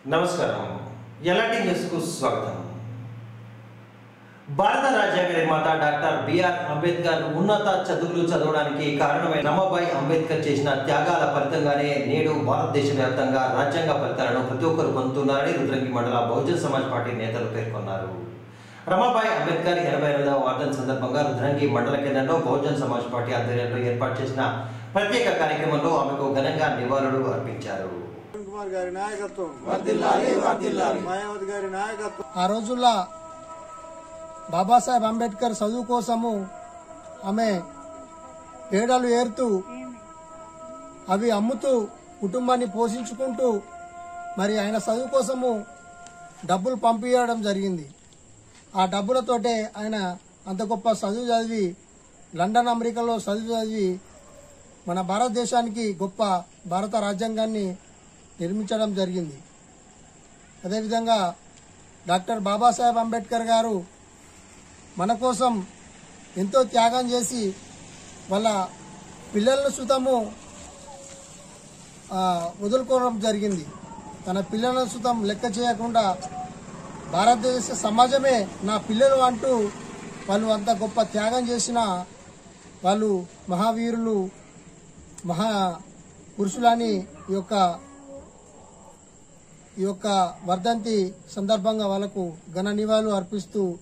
నమస్కారం ఎలాంటి న్యూస్కు స్వాగతం భారత రాజ్యాంగ నిర్మాత డాక్టర్ బిఆర్ అంబేద్కర్ ఉన్నత చదువులు చదవడానికి కారణమైన రమాబాయి అంబేద్కర్ చేసిన త్యాగాల ఫలితంగానే నేడు భారతదేశ వ్యాప్తంగా రాజ్యాంగ ఫలితాలను ప్రతి ఒక్కరు పొందుతున్నారని రుద్రంగి మండల బహుజన్ సమాజ్ పార్టీ నేతలు పేర్కొన్నారు రమాబాయి అంబేద్కర్ ఎనభై ఎనిమిదవ వర్ధన్ సందర్భంగా రుద్రంగి మండల కేంద్రంలో బహుజన్ సమాజ్ పార్టీ ఆధ్వర్యంలో ఏర్పాటు చేసిన ప్రత్యేక కార్యక్రమంలో ఆమెకు ఘనంగా నివాళులు అర్పించారు కిరణ్ కుమార్ గారి నాయకత్వం వర్దిల్లాలి వర్దిల్లాలి మాయావతి గారి నాయకత్వం ఆ రోజుల్లో బాబాసాహెబ్ అంబేద్కర్ చదువు కోసము ఆమె పేడలు ఏరుతూ అవి అమ్ముతూ కుటుంబాన్ని పోషించుకుంటూ మరి ఆయన చదువు కోసము డబ్బులు పంపించడం జరిగింది ఆ డబ్బులతోటే ఆయన అంత గొప్ప చదువు చదివి లండన్ అమెరికాలో చదువు చదివి మన భారతదేశానికి గొప్ప భారత రాజ్యాంగాన్ని నిర్మించడం జరిగింది అదేవిధంగా డాక్టర్ బాబాసాహెబ్ అంబేద్కర్ గారు మన కోసం ఎంతో త్యాగం చేసి వాళ్ళ పిల్లలను సుతము ఆ, వదులుకోవడం జరిగింది తన పిల్లలను సుతం లెక్క చేయకుండా భారతదేశ సమాజమే నా పిల్లలు అంటూ వాళ్ళు అంత గొప్ప త్యాగం చేసిన వాళ్ళు మహావీరులు మహా పురుషులని ఈ యొక్క ఈ యొక్క వర్ధంతి సందర్భంగా వాళ్ళకు ఘన నివాళులు అర్పిస్తూ